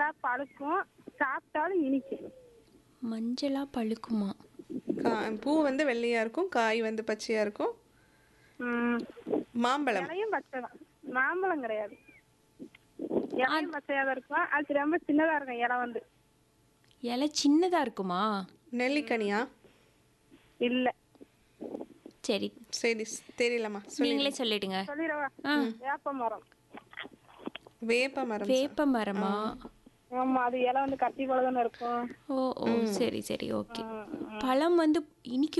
மஞ்சளா பழுக்கும் சாப்பிட்டாலும் இனிக்கும் மஞ்சளா பழுக்குமா கா பூ வந்து வெள்ளையா இருக்கும் காய் வந்து பச்சையா இருக்கும் ம், மாம்பழம் இலையும் பச்சை தான் மாம்பழம் கிடையாது இலையும் பச்சையா தான் இருக்கும் அது ரொம்ப சின்னதா இருக்கும் இலை வந்து இலை சின்னதா இருக்குமா நெல்லிக்கனியா இல்ல சரி சரி ஸ்- தெரியலம்மா சொல்லி நீங்களே சொல்லிடுங்க சொல்லிடவா ஆ. வேப்ப மரம் வேப்ப மரம் வேப்ப மரமா ஆமா அது இலை வந்து கட்டி போல தானே இருக்கும் ஓ ஓ சரி சரி ஓகே ம், ம். பழம் வந்து இனிக்கும்